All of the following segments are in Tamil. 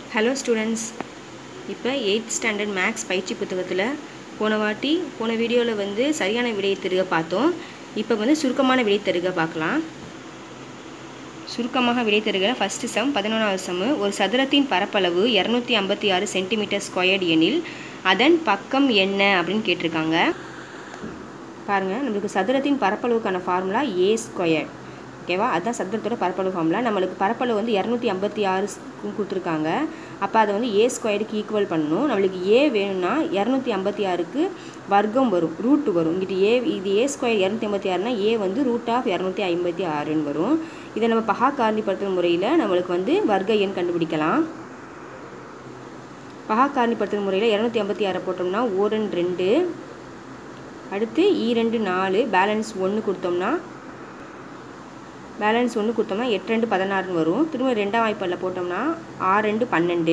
ஹலோ ஸ்டூடெண்ட்ஸ் இப்போ எயித் ஸ்டாண்டர்ட் மேக்ஸ் பயிற்சி புத்தகத்தில் போன வாட்டி போன வீடியோவில் வந்து சரியான விடையை தருக பார்த்தோம் இப்போ வந்து சுருக்கமான விடை தருக பார்க்கலாம் சுருக்கமாக விடை தருக ஃபஸ்ட்டு சம் பதினொன்றாவது சம்மு ஒரு சதுரத்தின் பரப்பளவு இரநூத்தி ஐம்பத்தி ஆறு சென்டிமீட்டர் ஸ்கொயர்டு எனில் அதன் பக்கம் என்ன அப்படின்னு கேட்டிருக்காங்க பாருங்கள் நம்மளுக்கு சதுரத்தின் பரப்பளவுக்கான ஃபார்முலா ஏ ஸ்கொயர் ஓகேவா அதுதான் சதுரத்தோட பரப்பளவு ஃபார்முலா நம்மளுக்கு பரப்பளவு வந்து இரநூத்தி ஐம்பத்தி ஆறு கொடுத்துருக்காங்க அப்போ அதை வந்து ஏ ஸ்கொயருக்கு ஈக்குவல் பண்ணணும் நம்மளுக்கு ஏ வேணும்னா இரநூத்தி ஐம்பத்தி ஆறுக்கு வர்க்கம் வரும் ரூட் வரும் இங்கிட்டு ஏ இது ஏ ஸ்கொயர் இரநூத்தி ஐம்பத்தி ஆறுனா ஏ வந்து ரூட் ஆஃப் இரநூத்தி ஐம்பத்தி ஆறுன்னு வரும் இதை நம்ம பகா காரணிப்படுத்துகிற முறையில் நம்மளுக்கு வந்து வர்க்க எண் கண்டுபிடிக்கலாம் பகா காரணிப்படுத்துகிற முறையில் இரநூத்தி ஐம்பத்தி ஆறை போட்டோம்னா ஓரன் ரெண்டு அடுத்து ஈ ரெண்டு நாலு பேலன்ஸ் ஒன்று கொடுத்தோம்னா பேலன்ஸ் ஒன்று கொடுத்தோம்னா எட்டு ரெண்டு பதினாறுன்னு வரும் திரும்ப ரெண்டாம் வாய்ப்பாடில் போட்டோம்னா ஆறு ரெண்டு பன்னெண்டு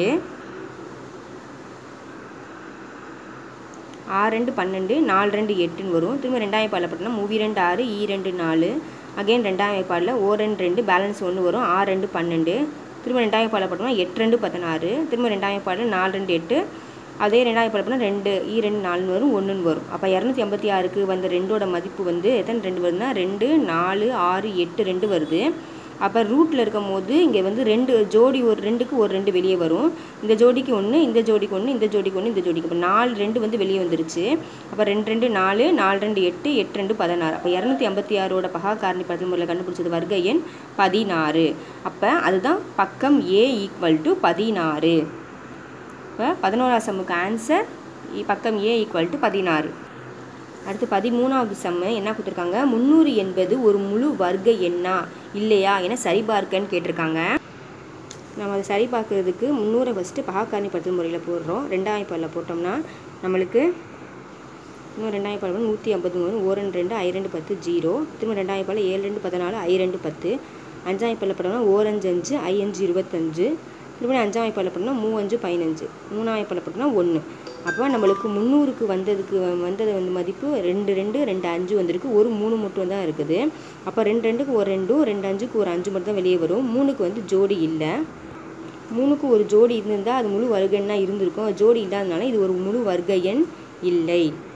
ஆறு ரெண்டு பன்னெண்டு நாலு ரெண்டு எட்டுன்னு வரும் திரும்ப ரெண்டாம் வாய்ப்பாடில் போட்டோம்னா மூவி ரெண்டு ஆறு ஈ ரெண்டு நாலு அகைன் ரெண்டாம் வாய்ப்பாடில் ஓ ரெண்டு ரெண்டு பேலன்ஸ் ஒன்று வரும் ஆறு ரெண்டு பன்னெண்டு திரும்ப ரெண்டாம் வாய்ப்பாடில் போட்டோம்னா எட்டு ரெண்டு பதினாறு திரும்ப ரெண்டாம் வாய்ப்பாடில் நாலு ரெண்டு எட்டு அதே ரெண்டாயிரம் பழப்பினா ரெண்டு ஈ ரெண்டு நாலுன்னு வரும் ஒன்றுன்னு வரும் அப்போ இரநூத்தி ஐம்பத்தி ஆறுக்கு வந்த ரெண்டோட மதிப்பு வந்து எத்தனை ரெண்டு வருதுன்னா ரெண்டு நாலு ஆறு எட்டு ரெண்டு வருது அப்போ ரூட்டில் இருக்கும் போது இங்கே வந்து ரெண்டு ஜோடி ஒரு ரெண்டுக்கு ஒரு ரெண்டு வெளியே வரும் இந்த ஜோடிக்கு ஒன்று இந்த ஜோடிக்கு ஒன்று இந்த ஜோடிக்கு ஒன்று இந்த ஜோடிக்கு இப்போ நாலு ரெண்டு வந்து வெளியே வந்துருச்சு அப்போ ரெண்டு ரெண்டு நாலு நாலு ரெண்டு எட்டு எட்டு ரெண்டு பதினாறு அப்போ இரநூத்தி ஐம்பத்தி ஆறோட பகா காரணி பதல் முறையில் கண்டுபிடிச்சது வர்க்க எண் பதினாறு அப்போ அதுதான் பக்கம் ஏ ஈக்குவல் டு பதினாறு இப்போ பதினோராவது சம்முக்கு ஆன்சர் பக்கம் ஏ ஈக்குவல் டு பதினாறு அடுத்து பதிமூணாவது சம்மு என்ன கொடுத்துருக்காங்க முந்நூறு என்பது ஒரு முழு வர்க்க எண்ணா இல்லையா என சரிபார்க்கன்னு கேட்டிருக்காங்க நம்ம அதை சரி பார்க்கறதுக்கு முந்நூறை ஃபஸ்ட்டு பகாக்காரணி படுத்தல் முறையில் போடுறோம் ரெண்டாயிரம் பாலில் போட்டோம்னா நம்மளுக்கு இன்னும் ரெண்டாயிரம் பால் நூற்றி ஐம்பது மூணு ஓ ரெண்டு ரெண்டு ஐ ரெண்டு பத்து ஜீரோ திரும்ப ரெண்டாயிரம் பால் ஏழு ரெண்டு பதினாலு ஐ ரெண்டு பத்து அஞ்சாயிரம் பாலில் போட்டோம்னா ஓரஞ்சு அஞ்சு ஐ அஞ்சு இருபத்தஞ்சு திரும்ப அஞ்சாம் வாய்ப்பால் போட்டோம்னா மூவஞ்சு பதினஞ்சு மூணாம் வாய்ப்பால் போட்டோம்னா ஒன்று அப்போ நம்மளுக்கு முந்நூறுக்கு வந்ததுக்கு வந்தது வந்து மதிப்பு ரெண்டு ரெண்டு ரெண்டு அஞ்சு வந்திருக்கு ஒரு மூணு மட்டும் தான் இருக்குது அப்போ ரெண்டு ரெண்டுக்கு ஒரு ரெண்டும் ரெண்டு அஞ்சுக்கு ஒரு அஞ்சு மட்டும் தான் வெளியே வரும் மூணுக்கு வந்து ஜோடி இல்லை மூணுக்கு ஒரு ஜோடி இருந்திருந்தால் அது முழு வர்க்க எண்ணாக இருந்திருக்கும் ஜோடி இல்லாதனால இது ஒரு முழு வர்க்க எண் இல்லை